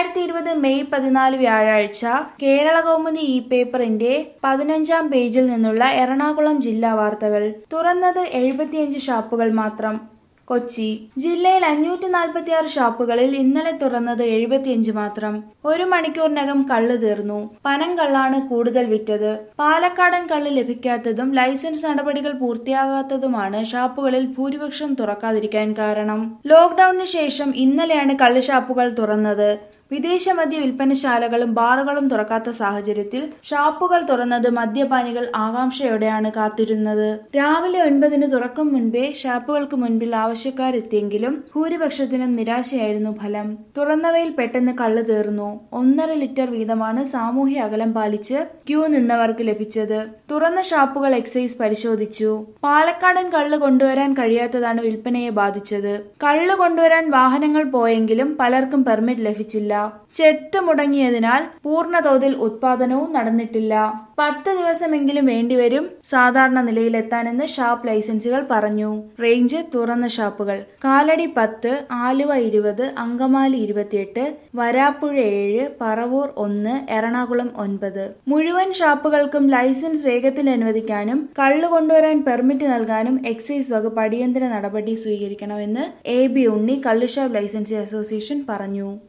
രണ്ടായിരത്തി ഇരുപത് മെയ് പതിനാല് വ്യാഴാഴ്ച കേരള കൗമുദി ഇ പേപ്പറിന്റെ പതിനഞ്ചാം പേജിൽ നിന്നുള്ള എറണാകുളം ജില്ലാ വാർത്തകൾ തുറന്നത് എഴുപത്തിയഞ്ച് ഷാപ്പുകൾ മാത്രം കൊച്ചി ജില്ലയിൽ അഞ്ഞൂറ്റി നാൽപ്പത്തി ആറ് ഷാപ്പുകളിൽ ഇന്നലെ തുറന്നത് എഴുപത്തിയഞ്ച് മാത്രം ഒരു മണിക്കൂറിനകം കള്ള് തീർന്നു പനം കള്ളാണ് കൂടുതൽ വിറ്റത് പാലക്കാടൻ കള്ള് ലഭിക്കാത്തതും ലൈസൻസ് നടപടികൾ പൂർത്തിയാകാത്തതുമാണ് ഷാപ്പുകളിൽ ഭൂരിപക്ഷം തുറക്കാതിരിക്കാൻ കാരണം ലോക്ഡൌണിന് ശേഷം ഇന്നലെയാണ് കള്ള് ഷാപ്പുകൾ തുറന്നത് വിദേശ മദ്യ വിൽപ്പനശാലകളും ബാറുകളും തുറക്കാത്ത സാഹചര്യത്തിൽ ഷാപ്പുകൾ തുറന്നത് മദ്യപാനികൾ ആകാംക്ഷയോടെയാണ് കാത്തിരുന്നത് രാവിലെ ഒൻപതിന് തുറക്കും മുൻപേ ഷാപ്പുകൾക്ക് മുൻപിൽ ആവശ്യക്കാരെത്തിയെങ്കിലും ഭൂരിപക്ഷത്തിനും നിരാശയായിരുന്നു ഫലം തുറന്നവയിൽ പെട്ടെന്ന് കള്ള് തീർന്നു ഒന്നര ലിറ്റർ വീതമാണ് സാമൂഹ്യ അകലം പാലിച്ച് ക്യൂ നിന്നവർക്ക് ലഭിച്ചത് തുറന്ന ഷാപ്പുകൾ എക്സൈസ് പരിശോധിച്ചു പാലക്കാടൻ കള്ള് കൊണ്ടുവരാൻ കഴിയാത്തതാണ് വിൽപ്പനയെ ബാധിച്ചത് കള്ള് കൊണ്ടുവരാൻ വാഹനങ്ങൾ പോയെങ്കിലും പലർക്കും പെർമിറ്റ് ലഭിച്ചില്ല ചെത്ത് മുടങ്ങിയതിനാൽ പൂർണ്ണതോതിൽ ഉത്പാദനവും നടന്നിട്ടില്ല പത്ത് ദിവസമെങ്കിലും വേണ്ടിവരും സാധാരണ നിലയിലെത്താനെന്ന് ഷാപ്പ് ലൈസൻസുകൾ പറഞ്ഞു റേഞ്ച് തുറന്ന ഷാപ്പുകൾ കാലടി പത്ത് ആലുവ ഇരുപത് അങ്കമാലി ഇരുപത്തിയെട്ട് വരാപ്പുഴ ഏഴ് പറവൂർ ഒന്ന് എറണാകുളം ഒൻപത് മുഴുവൻ ഷാപ്പുകൾക്കും ലൈസൻസ് വേഗത്തിൽ അനുവദിക്കാനും കള്ളു കൊണ്ടുവരാൻ പെർമിറ്റ് നൽകാനും എക്സൈസ് വകുപ്പ് അടിയന്തര നടപടി സ്വീകരിക്കണമെന്ന് എ ബി ഉണ്ണി കള്ളുഷാപ്പ് ലൈസൻസി അസോസിയേഷൻ പറഞ്ഞു